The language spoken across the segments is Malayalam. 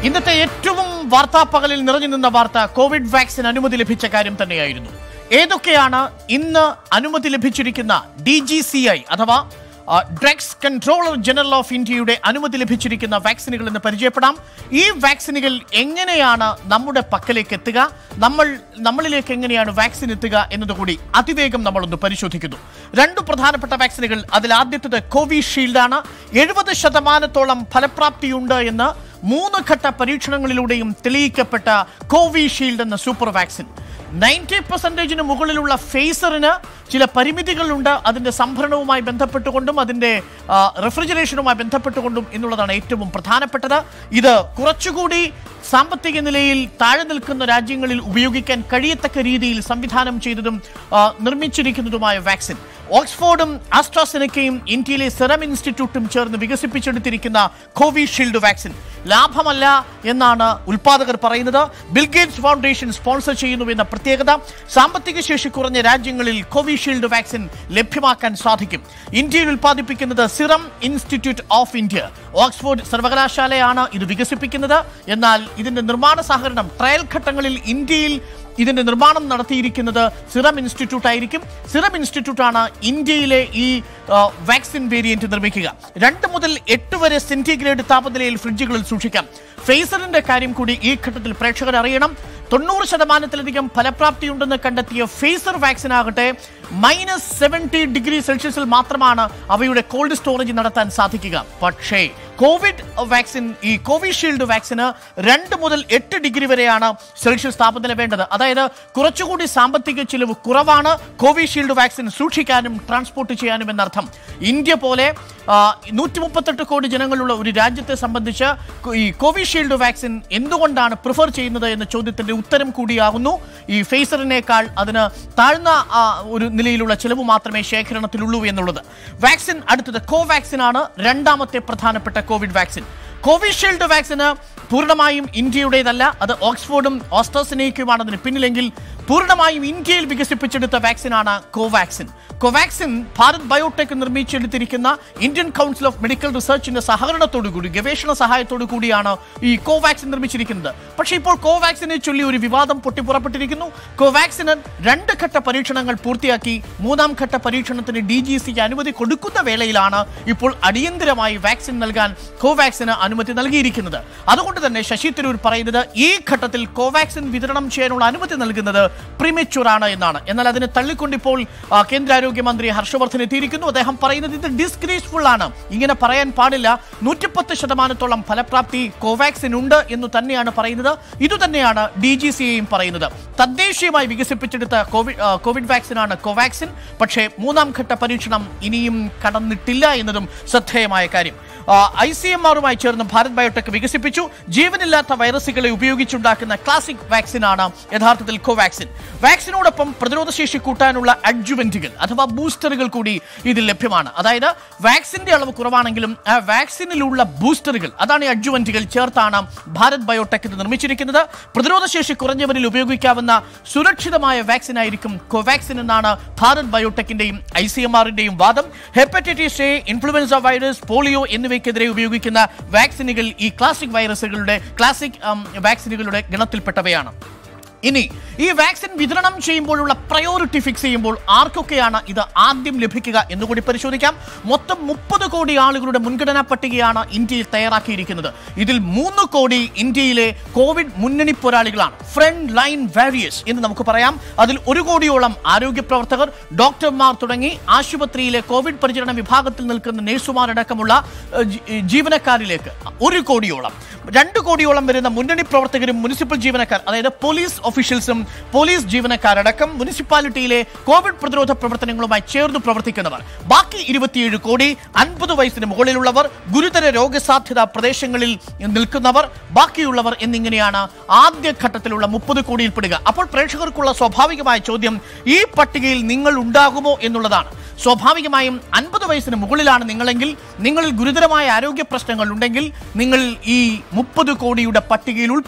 ഇന്നത്തെ ഏറ്റവും വാർത്താ പകലിൽ നിറഞ്ഞു നിന്ന വാർത്ത കോവിഡ് വാക്സിൻ അനുമതി ലഭിച്ച കാര്യം തന്നെയായിരുന്നു ഏതൊക്കെയാണ് ഇന്ന് അനുമതി ലഭിച്ചിരിക്കുന്ന ഡി ജി സി ഐ അഥവാ ഡ്രഗ്സ് കൺട്രോളർ ജനറൽ ഓഫ് ഇന്ത്യയുടെ അനുമതി ലഭിച്ചിരിക്കുന്ന വാക്സിനുകൾ എന്ന് പരിചയപ്പെടാം ഈ വാക്സിനുകൾ എങ്ങനെയാണ് നമ്മുടെ പക്കലേക്ക് എത്തുക നമ്മൾ നമ്മളിലേക്ക് എങ്ങനെയാണ് വാക്സിൻ എത്തുക എന്നതുകൂടി അതിവേഗം നമ്മളൊന്ന് പരിശോധിക്കുന്നു രണ്ട് പ്രധാനപ്പെട്ട വാക്സിനുകൾ അതിൽ ആദ്യത്തേത് കോവിഷീൽഡ് ആണ് എഴുപത് ശതമാനത്തോളം ഫലപ്രാപ്തിയുണ്ട് എന്ന് മൂന്ന് ഘട്ട പരീക്ഷണങ്ങളിലൂടെയും തെളിയിക്കപ്പെട്ട കോവിഷീൽഡ് എന്ന സൂപ്പർ വാക്സിൻ നയൻറ്റി പെർസെൻറ്റേജിന് മുകളിലുള്ള ഫേസറിന് ചില പരിമിതികളുണ്ട് അതിൻ്റെ സംഭരണവുമായി ബന്ധപ്പെട്ടുകൊണ്ടും അതിൻ്റെ ആ, റെഫ്രിജറേഷനുമായി ബന്ധപ്പെട്ടുകൊണ്ടും എന്നുള്ളതാണ് ഏറ്റവും പ്രധാനപ്പെട്ടത് ഇത് കുറച്ചുകൂടി സാമ്പത്തിക നിലയിൽ താഴെ നിൽക്കുന്ന രാജ്യങ്ങളിൽ ഉപയോഗിക്കാൻ കഴിയത്തക്ക രീതിയിൽ സംവിധാനം ചെയ്തതും ആ, നിർമ്മിച്ചിരിക്കുന്നതുമായ വാക്സിൻ ഓക്സ്ഫോർഡും ആസ്ട്രാസെനക്കയും ഇന്ത്യയിലെ സെറം ഇൻസ്റ്റിറ്റ്യൂട്ടും ചേർന്ന് വികസിപ്പിച്ചെടുത്തിരിക്കുന്ന കോവിഷീൽഡ് വാക്സിൻ ലാഭമല്ല എന്നാണ് ഉൽപാദകർ പറയുന്നത് ബിൽഗേറ്റ്സ് ഫൗണ്ടേഷൻ സ്പോൺസർ ചെയ്യുന്നു എന്ന പ്രത്യേകത സാമ്പത്തിക ശേഷി കുറഞ്ഞ രാജ്യങ്ങളിൽ കോവിഷീൽഡ് വാക്സിൻ ലഭ്യമാക്കാൻ സാധിക്കും ഇന്ത്യയിൽ ഉൽപ്പാദിപ്പിക്കുന്നത് serum institute of India Oxford സർവകലാശാലയാണ് ഇത് വികസിപ്പിക്കുന്നത് എന്നാൽ ഇതിന്റെ നിർമ്മാണ സഹകരണം ട്രയൽ ഘട്ടങ്ങളിൽ ഇന്ത്യയിൽ ഇതിന്റെ നിർമ്മാണം നടത്തിയിരിക്കുന്നത് സിറം ഇൻസ്റ്റിറ്റ്യൂട്ട് ആയിരിക്കും സിറം ഇൻസ്റ്റിറ്റ്യൂട്ട് ആണ് ഇന്ത്യയിലെ ഈ ആ, വാക്സിൻ വേരിയന്റ് നിർമ്മിക്കുക രണ്ട് മുതൽ എട്ട് വരെ സെന്റിഗ്രേഡ് താപനിലയിൽ ഫ്രിഡ്ജുകളിൽ സൂക്ഷിക്കാം ഫേസറിന്റെ കാര്യം കൂടി ഈ ഘട്ടത്തിൽ പ്രേക്ഷകർ അറിയണം തൊണ്ണൂറ് ശതമാനത്തിലധികം ഫലപ്രാപ്തിയുണ്ടെന്ന് കണ്ടെത്തിയ ഫേസർ വാക്സിൻ ആകട്ടെ മൈനസ് സെവൻറ്റി ഡിഗ്രി സെൽഷ്യസിൽ മാത്രമാണ് അവയുടെ കോൾഡ് സ്റ്റോറേജ് നടത്താൻ സാധിക്കുക പക്ഷേ കോവിഡ് വാക്സിൻ ഈ കോവിഷീൽഡ് വാക്സിന് രണ്ട് മുതൽ എട്ട് ഡിഗ്രി വരെയാണ് സെൽഷ്യസ് താപനില വേണ്ടത് അതായത് കുറച്ചുകൂടി സാമ്പത്തിക ചിലവ് കുറവാണ് കോവിഷീൽഡ് വാക്സിൻ സൂക്ഷിക്കാനും ട്രാൻസ്പോർട്ട് ചെയ്യാനും എന്നർത്ഥം ഇന്ത്യ പോലെ നൂറ്റി മുപ്പത്തെട്ട് കോടി ജനങ്ങളുള്ള ഒരു രാജ്യത്തെ സംബന്ധിച്ച് കോ- ഈ കോവിഷീൽഡ് വാക്സിൻ എന്തുകൊണ്ടാണ് പ്രിഫർ ചെയ്യുന്നത് എന്ന ചോദ്യത്തിന്റെ ഉത്തരം കൂടിയാകുന്നു ഈ ഫേസറിനേക്കാൾ അതിന് താഴ്ന്ന ആ, ഒരു നിലയിലുള്ള ചിലവ് മാത്രമേ ശേഖരണത്തിലുള്ളൂ എന്നുള്ളത് വാക്സിൻ അടുത്തത് കോവാക്സിൻ ആണ് രണ്ടാമത്തെ പ്രധാനപ്പെട്ട കോവിഡ് വാക്സിൻ കോവിഷീൽഡ് വാക്സിന് പൂർണ്ണമായും ഇന്ത്യയുടേതല്ല അത് ഓക്സ്ഫോർഡും ഓസ്ട്രസിനേക്കുമാണ് അതിന് പിന്നിലെങ്കിൽ പൂർണ്ണമായും ഇന്ത്യയിൽ വികസിപ്പിച്ചെടുത്ത വാക്സിനാണ് കോവാക്സിൻ കോവാക്സിൻ ഭാരത് ബയോടെക് നിർമ്മിച്ചെടുത്തിരിക്കുന്ന ഇന്ത്യൻ കൗൺസിൽ ഓഫ് മെഡിക്കൽ റിസർച്ചിന്റെ സഹകരണത്തോടു കൂടി ഗവേഷണ സഹായത്തോടു കൂടിയാണ് ഈ കോവാക്സിൻ നിർമ്മിച്ചിരിക്കുന്നത് പക്ഷേ ഇപ്പോൾ കോവാക്സിനെ ചൊല്ലി ഒരു വിവാദം പൊട്ടിപ്പുറപ്പെട്ടിരിക്കുന്നു കോവാക്സിന് രണ്ട് ഘട്ട പരീക്ഷണങ്ങൾ പൂർത്തിയാക്കി മൂന്നാം ഘട്ട പരീക്ഷണത്തിന് ഡി ജി സിക്ക് അനുമതി കൊടുക്കുന്ന വേളയിലാണ് ഇപ്പോൾ അടിയന്തരമായി വാക്സിൻ നൽകാൻ കോവാക്സിന് അനുമതി നൽകിയിരിക്കുന്നത് അതുകൊണ്ട് തന്നെ ശശി തരൂർ പറയുന്നത് ഈ ഘട്ടത്തിൽ കോവാക്സിൻ വിതരണം ചെയ്യാനുള്ള അനുമതി നൽകുന്നത് പ്രിമച്യൂർ ആണ് എന്നാണ് എന്നാൽ അതിനെ തള്ളിക്കൊണ്ടിപ്പോൾ ആ, കേന്ദ്ര ആരോഗ്യമന്ത്രി ഹർഷവർദ്ധൻ എത്തിയിരിക്കുന്നു അദ്ദേഹം പറയുന്നത് ഇത് ഡിസ്ഗ്രേസ്ഫുൾ ആണ് ഇങ്ങനെ പറയാൻ പാടില്ല നൂറ്റിപ്പത്ത് ശതമാനത്തോളം ഫലപ്രാപ്തി കോവാക്സിൻ ഉണ്ട് എന്ന് തന്നെയാണ് പറയുന്നത് ഇതുതന്നെയാണ് ഡി ജി സിയെയും പറയുന്നത് തദ്ദേശീയമായി വികസിപ്പിച്ചെടുത്ത കോവിഡ് ആ, കോവിഡ് വാക്സിനാണ് കോവാക്സിൻ പക്ഷേ മൂന്നാം ഘട്ട പരീക്ഷണം ഇനിയും കടന്നിട്ടില്ല എന്നതും ശ്രദ്ധേയമായ കാര്യം ഐ സി എം ആറുമായി ചേർന്ന് ഭാരത് ബയോടെക് വികസിപ്പിച്ചു ജീവനില്ലാത്ത വൈറസുകളെ ഉപയോഗിച്ചുണ്ടാക്കുന്ന ക്ലാസിക് വാക്സിനാണ് യഥാർത്ഥത്തിൽ കോവാക്സിൻ വാക്സിനോടൊപ്പം പ്രതിരോധശേഷി കൂട്ടാനുള്ള അഡ്ജുവന്റുകൾ അഥവാ ബൂസ്റ്ററുകൾ കൂടി ഇതിൽ ലഭ്യമാണ് അതായത് വാക്സിന്റെ അളവ് കുറവാണെങ്കിലും ആ വാക്സിനിലുള്ള ബൂസ്റ്ററുകൾ അതാണ് ഈ അഡ്ജുവന്റുകൾ ചേർത്താണ് ഭാരത് ബയോടെക് ഇത് നിർമ്മിച്ചിരിക്കുന്നത് പ്രതിരോധശേഷി കുറഞ്ഞവരിൽ ഉപയോഗിക്കാവുന്ന സുരക്ഷിതമായ വാക്സിൻ ആയിരിക്കും കോവാക്സിൻ എന്നാണ് ഭാരത് ബയോടെക്കിന്റെയും ഐ സി എം ആറിന്റെയും വാദം hepatitis A influenza virus polio എന്നിവയ്ക്കെതിരെ ഉപയോഗിക്കുന്ന വാക്സിനുകൾ ഈ ക്ലാസിക് വൈറസുകളുടെ ക്ലാസിക് ഉം, വാക്സിനുകളുടെ ഗണത്തിൽപ്പെട്ടവയാണ് ഇനി ഈ വാക്സിൻ വിതരണം ചെയ്യുമ്പോഴുള്ള പ്രയോറിറ്റി ഫിക്സ് ചെയ്യുമ്പോൾ ആർക്കൊക്കെയാണ് ഇത് ആദ്യം ലഭിക്കുക എന്നുകൂടി പരിശോധിക്കാം മൊത്തം മുപ്പത് കോടി ആളുകളുടെ മുൻഗണനാ പട്ടികയാണ് ഇന്ത്യയിൽ തയ്യാറാക്കിയിരിക്കുന്നത് ഇതിൽ മൂന്ന് കോടി ഇന്ത്യയിലെ കോവിഡ് മുന്നണി പോരാളികളാണ് ഫ്രണ്ട് ലൈൻ വാരിയേഴ്സ് എന്ന് നമുക്ക് പറയാം അതിൽ ഒരു കോടിയോളം ആരോഗ്യ പ്രവർത്തകർ ഡോക്ടർമാർ തുടങ്ങി ആശുപത്രിയിലെ കോവിഡ് പരിചരണ വിഭാഗത്തിൽ നിൽക്കുന്ന നഴ്സുമാരടക്കമുള്ള ഏഹ്, ജി- ജീവനക്കാരിലേക്ക് ഒരു കോടിയോളം രണ്ട് കോടിയോളം വരുന്ന മുന്നണി പ്രവർത്തകരും മുനിസിപ്പൽ ജീവനക്കാർ അതായത് പോലീസ് ഓഫീഷ്യൽസും പോലീസ് ജീവനക്കാരടക്കം മുനിസിപ്പാലിറ്റിയിലെ കോവിഡ് പ്രതിരോധ പ്രവർത്തനങ്ങളുമായി ചേർന്ന് പ്രവർത്തിക്കുന്നവർ ബാക്കി ഇരുപത്തിയേഴ് കോടി അൻപത് വയസ്സിന് മുകളിലുള്ളവർ ഗുരുതര രോഗസാധ്യത പ്രദേശങ്ങളിൽ നിൽക്കുന്നവർ ബാക്കിയുള്ളവർ എന്നിങ്ങനെയാണ് ആദ്യഘട്ടത്തിലുള്ള മുപ്പത് കോടിയിൽപ്പെടുക അപ്പോൾ പ്രേക്ഷകർക്കുള്ള സ്വാഭാവികമായ ചോദ്യം ഈ പട്ടികയിൽ നിങ്ങൾ ഉണ്ടാകുമോ എന്നുള്ളതാണ് സ്വാഭാവികമായും അൻപത് വയസ്സിന് മുകളിലാണ് നിങ്ങളെങ്കിൽ നിങ്ങളിൽ ഗുരുതരമായ ആരോഗ്യ പ്രശ്നങ്ങൾ ഉണ്ടെങ്കിൽ നിങ്ങൾ ഈ മുപ്പത് കോടിയുടെ പട്ടികയിൽ ഉൾപ്പെടും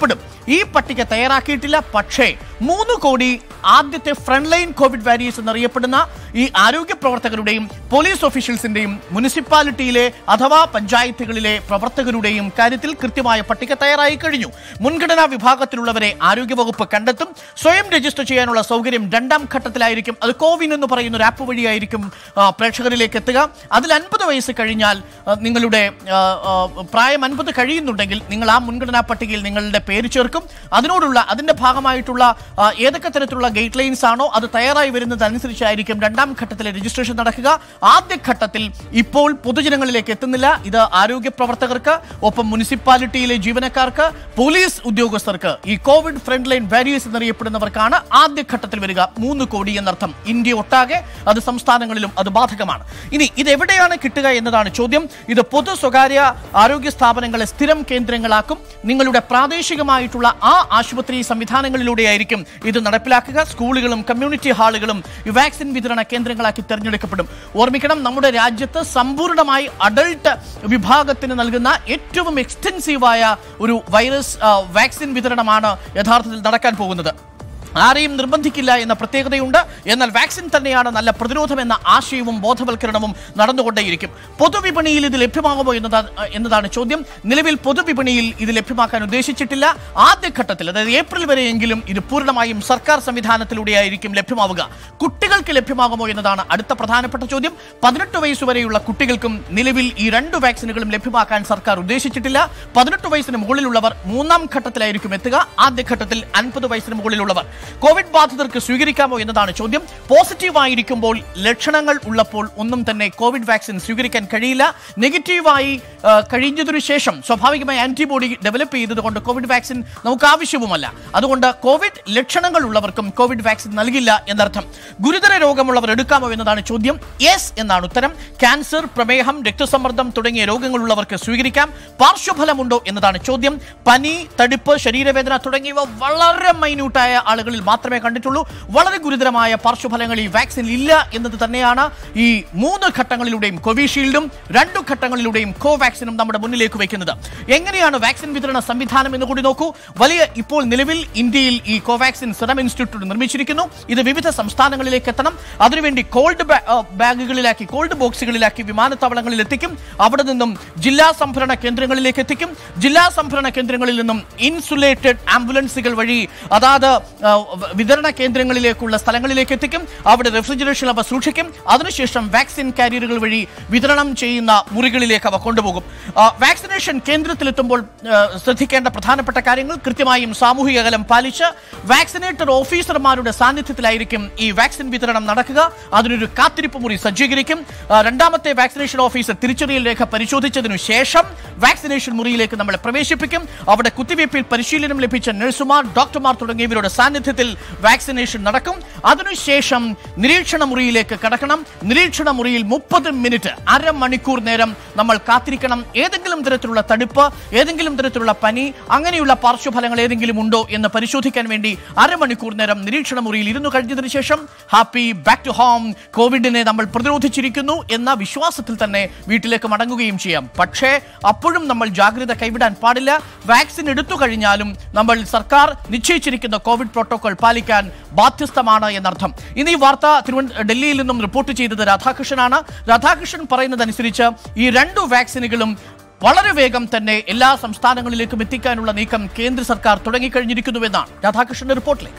ഈ പട്ടിക തയ്യാറാക്കിയിട്ടില്ല പക്ഷേ മൂന്ന് കോടി ആദ്യത്തെ ഫ്രണ്ട് ലൈൻ കോവിഡ് വാരിയേഴ്സ് എന്നറിയപ്പെടുന്ന ഈ ആരോഗ്യ പ്രവർത്തകരുടെയും പോലീസ് ഓഫീഷ്യൽസിന്റെയും മുനിസിപ്പാലിറ്റിയിലെ അഥവാ പഞ്ചായത്തുകളിലെ പ്രവർത്തകരുടെയും കാര്യത്തിൽ കൃത്യമായ പട്ടിക തയ്യാറായി കഴിഞ്ഞു മുൻഗണനാ വിഭാഗത്തിലുള്ളവരെ ആരോഗ്യവകുപ്പ് കണ്ടെത്തും സ്വയം രജിസ്റ്റർ ചെയ്യാനുള്ള സൗകര്യം രണ്ടാം ഘട്ടത്തിലായിരിക്കും അത് കോവിൻ എന്ന് പറയുന്ന ഒരു ആപ്പ് വഴിയായിരിക്കും ആ, പ്രേക്ഷകരിലേക്ക് എത്തുക അതിൽ അൻപത് വയസ്സ് കഴിഞ്ഞാൽ ആ, നിങ്ങളുടെ ആ, ആ, പ്രായം അൻപത് കഴിയുന്നുണ്ടെങ്കിൽ നിങ്ങൾ ആ മുൻഗണനാ പട്ടികയിൽ നിങ്ങളുടെ പേര് ചേർക്കും അതിനോടുള്ള അതിന്റെ ഭാഗമായിട്ടുള്ള ആ, ഏതൊക്കെ തരത്തിലുള്ള ഗൈഡ് ലൈൻസ് ആണോ അത് തയ്യാറായി വരുന്നതനുസരിച്ചായിരിക്കും രണ്ടാം ഘട്ടത്തിലെ രജിസ്ട്രേഷൻ നടക്കുക ആദ്യ ഘട്ടത്തിൽ ഇപ്പോൾ പൊതുജനങ്ങളിലേക്ക് എത്തുന്നില്ല ഇത് ആരോഗ്യ പ്രവർത്തകർക്ക് ഒപ്പം മുനിസിപ്പാലിറ്റിയിലെ ജീവനക്കാർക്ക് പോലീസ് ഉദ്യോഗസ്ഥർക്ക് ഈ കോവിഡ് ഫ്രണ്ട് ലൈൻ വാരിയേഴ്സ് എന്നറിയപ്പെടുന്നവർക്കാണ് ആദ്യ ഘട്ടത്തിൽ വരിക മൂന്ന് കോടി എന്നർത്ഥം ഇന്ത്യ ഒട്ടാകെ അത് സംസ്ഥാനങ്ങളിലും അത് ബാധകമാണ് ഇനി ഇത് എവിടെയാണ് കിട്ടുക എന്നതാണ് ചോദ്യം ഇത് പൊതു സ്വകാര്യ ആരോഗ്യ സ്ഥാപനങ്ങളെ സ്ഥിരം കേന്ദ്രങ്ങളാക്കും നിങ്ങളുടെ പ്രാദേശികമായിട്ടുള്ള ആ ആശുപത്രി സംവിധാനങ്ങളിലൂടെയായിരിക്കും ഇത് നടപ്പിലാക്കുക സ്കൂളുകളും കമ്മ്യൂണിറ്റി ഹാളുകളും ഈ വാക്സിൻ വിതരണ കേന്ദ്രങ്ങളാക്കി തെരഞ്ഞെടുക്കപ്പെടും ഓർമ്മിക്കണം നമ്മുടെ രാജ്യത്ത് സമ്പൂർണ്ണമായി അഡൾട്ട് വിഭാഗത്തിന് നൽകുന്ന ഏറ്റവും എക്സ്റ്റൻസീവായ ഒരു വൈറസ് ആ, വാക്സിൻ വിതരണമാണ് യഥാർത്ഥത്തിൽ നടക്കാൻ പോകുന്നത് ആരെയും നിർബന്ധിക്കില്ല എന്ന പ്രത്യേകതയുണ്ട് എന്നാൽ വാക്സിൻ തന്നെയാണ് നല്ല പ്രതിരോധം എന്ന ആശയവും ബോധവൽക്കരണവും നടന്നുകൊണ്ടേയിരിക്കും പൊതുവിപണിയിൽ ഇത് ലഭ്യമാകുമോ എന്നതാണ് എന്നതാണ് ചോദ്യം നിലവിൽ പൊതുവിപണിയിൽ ഇത് ലഭ്യമാക്കാൻ ഉദ്ദേശിച്ചിട്ടില്ല ആദ്യഘട്ടത്തിൽ അതായത് ഏപ്രിൽ വരെയെങ്കിലും ഇത് പൂർണ്ണമായും സർക്കാർ സംവിധാനത്തിലൂടെയായിരിക്കും ലഭ്യമാവുക കുട്ടികൾക്ക് ലഭ്യമാകുമോ എന്നതാണ് അടുത്ത പ്രധാനപ്പെട്ട ചോദ്യം പതിനെട്ട് വയസ്സ് വരെയുള്ള കുട്ടികൾക്കും നിലവിൽ ഈ രണ്ട് വാക്സിനുകളും ലഭ്യമാക്കാൻ സർക്കാർ ഉദ്ദേശിച്ചിട്ടില്ല പതിനെട്ട് വയസ്സിന് മുകളിലുള്ളവർ മൂന്നാം ഘട്ടത്തിലായിരിക്കും എത്തുക ആദ്യഘട്ടത്തിൽ അൻപത് വയസ്സിന് മുകളിലുള്ളവർ കോവിഡ് ബാധിതർക്ക് സ്വീകരിക്കാമോ എന്നതാണ് ചോദ്യം പോസിറ്റീവ് ആയിരിക്കുമ്പോൾ ലക്ഷണങ്ങൾ ഉള്ളപ്പോൾ ഒന്നും തന്നെ കോവിഡ് വാക്സിൻ സ്വീകരിക്കാൻ കഴിയില്ല നെഗറ്റീവായി ആ, കഴിഞ്ഞതിനു ശേഷം സ്വാഭാവികമായി ആന്റിബോഡി ഡെവലപ്പ് ചെയ്തതുകൊണ്ട് കോവിഡ് വാക്സിൻ നമുക്ക് ആവശ്യവുമല്ല അതുകൊണ്ട് കോവിഡ് ലക്ഷണങ്ങൾ ഉള്ളവർക്കും കോവിഡ് വാക്സിൻ നൽകില്ല എന്നർത്ഥം ഗുരുതര രോഗമുള്ളവർ എടുക്കാമോ എന്നതാണ് ചോദ്യം യെസ് എന്നാണ് ഉത്തരം ക്യാൻസർ പ്രമേഹം രക്തസമ്മർദ്ദം തുടങ്ങിയ രോഗങ്ങളുള്ളവർക്ക് സ്വീകരിക്കാം പാർശ്വഫലമുണ്ടോ എന്നതാണ് ചോദ്യം പനി തടിപ്പ് ശരീരവേദന തുടങ്ങിയവ വളരെ മൈന്യൂട്ടായ ആളുകളിൽ മാത്രമേ കണ്ടിട്ടുള്ളൂ വളരെ ഗുരുതരമായ പാർശ്വഫലങ്ങൾ ഈ വാക്സിൻ ഇല്ല എന്നത് തന്നെയാണ് ഈ മൂന്ന് ഘട്ടങ്ങളിലൂടെയും കോവിഷീൽഡും രണ്ടു ഘട്ടങ്ങളിലൂടെയും കോവാക്സിനും നമ്മുടെ മുന്നിലേക്ക് വെക്കുന്നത് എങ്ങനെയാണ് വാക്സിൻ വിതരണ സംവിധാനം എന്ന് കൂടി നോക്കൂ വലിയ ഇപ്പോൾ നിലവിൽ ഇന്ത്യയിൽ ഈ കോവാക്സിൻ സിറം ഇൻസ്റ്റിറ്റ്യൂട്ട് നിർമ്മിച്ചിരിക്കുന്നു ഇത് വിവിധ സംസ്ഥാനങ്ങളിലേക്ക് എത്തണം അതിനുവേണ്ടി കോൾഡ് ബാ- ആ, ബാഗുകളിലാക്കി കോൾഡ് ബോക്സുകളിലാക്കി വിമാനത്താവളങ്ങളിൽ എത്തിക്കും അവിടെ നിന്നും ജില്ലാ സംഭരണ കേന്ദ്രങ്ങളിലേക്ക് എത്തിക്കും ജില്ലാ സംഭരണ കേന്ദ്രങ്ങളിൽ നിന്നും ഇൻസുലേറ്റഡ് ആംബുലൻസുകൾ വഴി അതാത് ആ, വ- വിതരണ കേന്ദ്രങ്ങളിലേക്കുള്ള സ്ഥലങ്ങളിലേക്ക് എത്തിക്കും അവിടെ റെഫ്രിജറേഷൻ അവ സൂക്ഷിക്കും അതിനുശേഷം വാക്സിൻ കാരിയറുകൾ വഴി വിതരണം ചെയ്യുന്ന മുറികളിലേക്ക് അവ കൊണ്ടുപോകും ആ, വാക്സിനേഷൻ കേന്ദ്രത്തിലെത്തുമ്പോൾ ആ, ശ്രദ്ധിക്കേണ്ട പ്രധാനപ്പെട്ട കാര്യങ്ങൾ കൃത്യമായും സാമൂഹിക അകലം പാലിച്ച് വാക്സിനേറ്റർ ഓഫീസർമാരുടെ സാന്നിധ്യത്തിലായിരിക്കും ഈ വാക്സിൻ വിതരണം നടക്കുക അതിനൊരു കാത്തിരിപ്പ് മുറി സജ്ജീകരിക്കും ആ, രണ്ടാമത്തെ വാക്സിനേഷൻ ഓഫീസർ തിരിച്ചറിയൽ രേഖ പരിശോധിച്ചതിനു ശേഷം വാക്സിനേഷൻ മുറിയിലേക്ക് നമ്മളെ പ്രവേശിപ്പിക്കും അവിടെ കുത്തിവയ്പ്പിൽ പരിശീലനം ലഭിച്ച നഴ്സുമാർ ഡോക്ടർമാർ തുടങ്ങിയവരുടെ സാന്നിധ്യത്തിൽ വാക്സിനേഷൻ നടക്കും അതിനുശേഷം നിരീക്ഷണ മുറിയിലേക്ക് കടക്കണം നിരീക്ഷണ മുറിയിൽ മുപ്പത് മിനിറ്റ് അരമണിക്കൂർ നേരം നമ്മൾ കാത്തിരിക്കണം ഏതെങ്കിലും തരത്തിലുള്ള തടുപ്പ് ഏതെങ്കിലും തരത്തിലുള്ള പനി അങ്ങനെയുള്ള പാർശ്വഫലങ്ങൾ ഏതെങ്കിലും ഉണ്ടോ എന്ന് പരിശോധിക്കാൻ വേണ്ടി അരമണിക്കൂർ നേരം നിരീക്ഷണ മുറിയിൽ ഇരുന്നു കഴിഞ്ഞതിന് ശേഷം ഹാപ്പി ബാക്ക് ടു ഹോം കോവിഡിനെ നമ്മൾ പ്രതിരോധിച്ചിരിക്കുന്നു എന്ന വിശ്വാസത്തിൽ തന്നെ വീട്ടിലേക്ക് മടങ്ങുകയും ചെയ്യാം പക്ഷേ അപ്പോഴും നമ്മൾ ജാഗ്രത കൈവിടാൻ പാടില്ല വാക്സിൻ എടുത്തു കഴിഞ്ഞാലും നമ്മൾ സർക്കാർ നിശ്ചയിച്ചിരിക്കുന്ന കോവിഡ് പ്രോട്ടോകോൾ പാലിക്കാൻ ബാധ്യസ്ഥമാണ് എന്നർത്ഥം ഇന്ന് ഈ വാർത്ത തിരുവനന്ത ഡൽഹിയിൽ നിന്നും റിപ്പോർട്ട് ചെയ്തത് രാധാകൃഷ്ണനാണ് രാധാകൃഷ്ണൻ പറയുന്നതനുസരിച്ച് ഈ രണ്ടു വാക്സിനുകളും വളരെ വേഗം തന്നെ എല്ലാ സംസ്ഥാനങ്ങളിലേക്കും എത്തിക്കാനുള്ള നീക്കം കേന്ദ്ര സർക്കാർ തുടങ്ങിക്കഴിഞ്ഞിരിക്കുന്നുവെന്നാണ് രാധാകൃഷ്ണന്റെ റിപ്പോർട്ടിലേക്ക്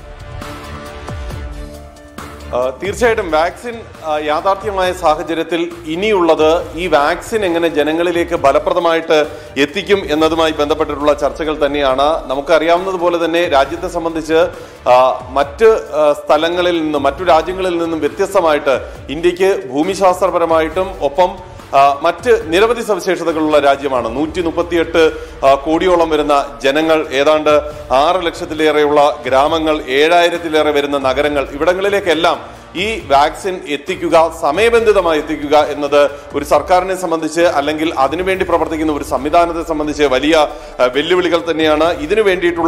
ആ, തീർച്ചയായിട്ടും വാക്സിൻ ആ, യാഥാർത്ഥ്യമായ സാഹചര്യത്തിൽ ഇനിയുള്ളത് ഈ വാക്സിൻ എങ്ങനെ ജനങ്ങളിലേക്ക് ഫലപ്രദമായിട്ട് എത്തിക്കും എന്നതുമായി ബന്ധപ്പെട്ടിട്ടുള്ള ചർച്ചകൾ തന്നെയാണ് നമുക്കറിയാവുന്നതുപോലെ തന്നെ രാജ്യത്തെ സംബന്ധിച്ച് ആ, മറ്റ് ആ, സ്ഥലങ്ങളിൽ നിന്നും മറ്റു രാജ്യങ്ങളിൽ നിന്നും വ്യത്യസ്തമായിട്ട് ഇന്ത്യക്ക് ഭൂമിശാസ്ത്രപരമായിട്ടും ഒപ്പം ആ, മറ്റ് നിരവധി സവിശേഷതകളുള്ള രാജ്യമാണ് നൂറ്റി മുപ്പത്തിയെട്ട് കോടിയോളം വരുന്ന ജനങ്ങൾ ഏതാണ്ട് ആറ് ലക്ഷത്തിലേറെയുള്ള ഗ്രാമങ്ങൾ ഏഴായിരത്തിലേറെ വരുന്ന നഗരങ്ങൾ ഇവിടങ്ങളിലേക്കെല്ലാം ഈ വാക്സിൻ എത്തിക്കുക സമയബന്ധിതമായി എത്തിക്കുക എന്നത് ഒരു സർക്കാരിനെ സംബന്ധിച്ച് അല്ലെങ്കിൽ അതിനുവേണ്ടി പ്രവർത്തിക്കുന്ന ഒരു സംവിധാനത്തെ സംബന്ധിച്ച് വലിയ ആ, വെല്ലുവിളികൾ തന്നെയാണ് ഇതിനു വേണ്ടിയിട്ടുള്ള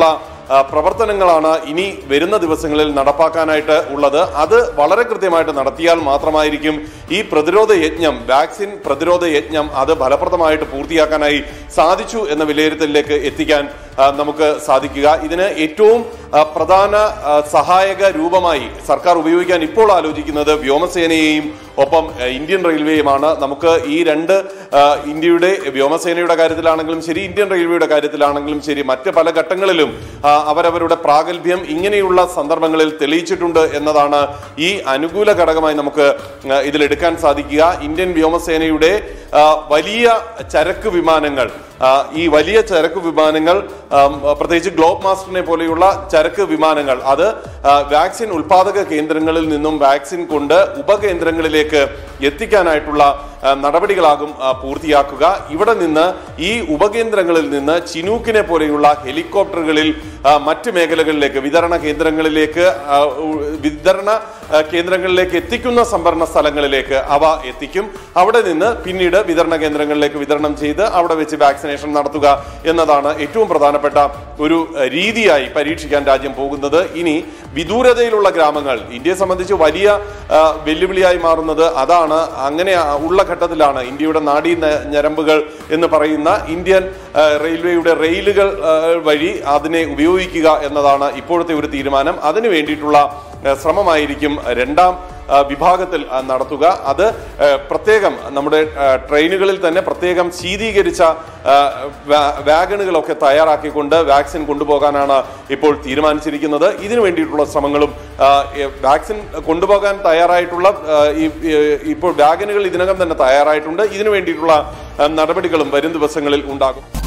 ആ, പ്രവർത്തനങ്ങളാണ് ഇനി വരുന്ന ദിവസങ്ങളിൽ നടപ്പാക്കാനായിട്ട് ഉള്ളത് അത് വളരെ കൃത്യമായിട്ട് നടത്തിയാൽ മാത്രമായിരിക്കും ഈ പ്രതിരോധ യജ്ഞം വാക്സിൻ പ്രതിരോധ യജ്ഞം അത് ഫലപ്രദമായിട്ട് പൂർത്തിയാക്കാനായി സാധിച്ചു എന്ന വിലയിരുത്തലിലേക്ക് എത്തിക്കാൻ ആ, നമുക്ക് സാധിക്കുക ഇതിന് ഏറ്റവും ആ, പ്രധാന ആ, സഹായക രൂപമായി സർക്കാർ ഉപയോഗിക്കാൻ ഇപ്പോൾ ആലോചിക്കുന്നത് വ്യോമസേനയെയും ഒപ്പം ആ, ഇന്ത്യൻ റെയിൽവേയുമാണ് നമുക്ക് ഈ രണ്ട് ആ, ഇന്ത്യയുടെ വ്യോമസേനയുടെ കാര്യത്തിലാണെങ്കിലും ശരി ഇന്ത്യൻ റെയിൽവേയുടെ കാര്യത്തിലാണെങ്കിലും ശരി മറ്റ് പല ഘട്ടങ്ങളിലും ആ, അവരവരുടെ പ്രാഗൽഭ്യം ഇങ്ങനെയുള്ള സന്ദർഭങ്ങളിൽ തെളിയിച്ചിട്ടുണ്ട് എന്നതാണ് ഈ അനുകൂല ഘടകമായി നമുക്ക് ആ, ഇതിലെടുക്കാൻ സാധിക്കുക ഇന്ത്യൻ വ്യോമസേനയുടെ ആ, വലിയ ചരക്ക് വിമാനങ്ങൾ ആ, ഈ വലിയ ചരക്ക് വിമാനങ്ങൾ ആം, പ്രത്യേകിച്ച് ഗ്ലോബ് മാസ്റ്ററിനെ പോലെയുള്ള ചരക്ക് വിമാനങ്ങൾ അത് ആ, വാക്സിൻ ഉൽപാദക കേന്ദ്രങ്ങളിൽ നിന്നും വാക്സിൻ കൊണ്ട് ഉപകേന്ദ്രങ്ങളിലേക്ക് എത്തിക്കാനായിട്ടുള്ള ആ, നടപടികളാകും ആ, പൂർത്തിയാക്കുക ഇവിടെ നിന്ന് ഈ ഉപകേന്ദ്രങ്ങളിൽ നിന്ന് ചിനൂക്കിനെ പോലെയുള്ള ഹെലികോപ്റ്ററുകളിൽ ആ, മറ്റ് മേഖലകളിലേക്ക് വിതരണ കേന്ദ്രങ്ങളിലേക്ക് ആ, ഉ- വിതരണ ആ, കേന്ദ്രങ്ങളിലേക്ക് എത്തിക്കുന്ന സംഭരണ സ്ഥലങ്ങളിലേക്ക് അവ എത്തിക്കും അവിടെ നിന്ന് പിന്നീട് വിതരണ കേന്ദ്രങ്ങളിലേക്ക് വിതരണം ചെയ്ത് അവിടെ വെച്ച് വാക്സിനേഷൻ നടത്തുക എന്നതാണ് ഏറ്റവും പ്രധാനപ്പെട്ട ഒരു ആ, രീതിയായി പരീക്ഷിക്കാൻ രാജ്യം പോകുന്നത് ഇനി വിദൂരതയിലുള്ള ഗ്രാമങ്ങൾ ഇന്ത്യയെ സംബന്ധിച്ച് വലിയ ആ, വെല്ലുവിളിയായി മാറുന്നത് അതാണ് അങ്ങനെ ആ, ഉള്ള ഘട്ടത്തിലാണ് ഇന്ത്യയുടെ നാഡീ ന- ഞരമ്പുകൾ എന്ന് പറയുന്ന ഇന്ത്യൻ ആ, റെയിൽവേയുടെ റെയിലുകൾ ആ, വഴി അതിനെ ഉപയോഗിക്കുക എന്നതാണ് ഇപ്പോഴത്തെ ഒരു തീരുമാനം അതിനു വേണ്ടിയിട്ടുള്ള ആ, ശ്രമമായിരിക്കും രണ്ടാം ആ, വിഭാഗത്തിൽ ആ, നടത്തുക അത് ആ, പ്രത്യേകം നമ്മുടെ ആ, ട്രെയിനുകളിൽ തന്നെ പ്രത്യേകം ശീതീകരിച്ച ആ, വാ- വാഗണുകളൊക്കെ തയ്യാറാക്കിക്കൊണ്ട് വാക്സിൻ കൊണ്ടുപോകാനാണ് ഇപ്പോൾ തീരുമാനിച്ചിരിക്കുന്നത് ഇതിനു വേണ്ടിയിട്ടുള്ള ശ്രമങ്ങളും ആ, എ- വാക്സിൻ കൊണ്ടുപോകാൻ തയ്യാറായിട്ടുള്ള ആ, ഈ ഈ- ഇപ്പോൾ വാഗനുകൾ ഇതിനകം തന്നെ തയ്യാറായിട്ടുണ്ട് ഇതിനു വേണ്ടിയിട്ടുള്ള ആ, നടപടികളും വരും ദിവസങ്ങളിൽ ഉണ്ടാകും